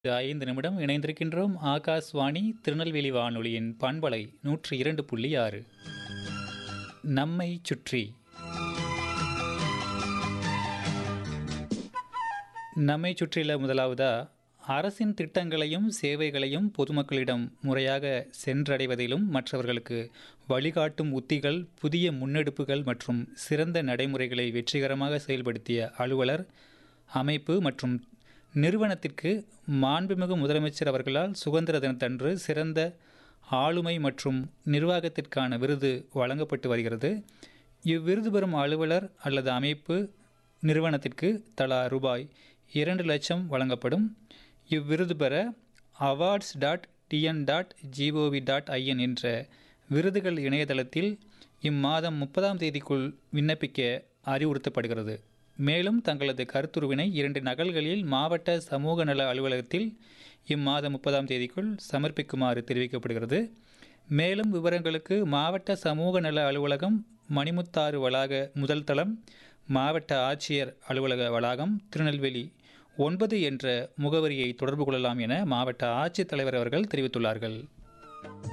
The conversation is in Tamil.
ஐந்து நிமிடம் இணைந்திருக்கின்றோம் ஆகாஷ்வாணி திருநெல்வேலி வானொலியின் பண்பலை நூற்றி இரண்டு புள்ளி ஆறு நம்மை சுற்றி நம்மை சுற்றில முதலாவதா அரசின் திட்டங்களையும் சேவைகளையும் பொதுமக்களிடம் முறையாக சென்றடைவதிலும் மற்றவர்களுக்கு வழிகாட்டும் உத்திகள் புதிய முன்னெடுப்புகள் மற்றும் சிறந்த நடைமுறைகளை வெற்றிகரமாக செயல்படுத்திய அலுவலர் அமைப்பு மற்றும் நிறுவனத்திற்கு மாண்புமிகு முதலமைச்சர் அவர்களால் சுதந்திர தினத்தன்று சிறந்த ஆளுமை மற்றும் நிர்வாகத்திற்கான விருது வழங்கப்பட்டு வருகிறது இவ்விருது பெறும் அலுவலர் அல்லது அமைப்பு நிறுவனத்திற்கு தலா ரூபாய் இரண்டு லட்சம் வழங்கப்படும் இவ்விருது பெற awards dot TN dot GOV dot IN என்ற விருதுகள் இணையதளத்தில் இம்மாதம் முப்பதாம் தேதிக்குள் விண்ணப்பிக்க அறிவுறுத்தப்படுகிறது மேலும் தங்களது கருத்துருவினை இரண்டு நகல்களில் மாவட்ட சமூக நல அலுவலகத்தில் இம்மாதம் முப்பதாம் தேதிக்குள் சமர்ப்பிக்குமாறு தெரிவிக்கப்படுகிறது மேலும் விவரங்களுக்கு மாவட்ட சமூக நல அலுவலகம் மணிமுத்தாறு வளாக முதல் தளம் மாவட்ட ஆட்சியர் அலுவலக வளாகம் திருநெல்வேலி ஒன்பது என்ற முகவரியை தொடர்பு கொள்ளலாம் என மாவட்ட ஆட்சித்தலைவர் அவர்கள் தெரிவித்துள்ளார்கள்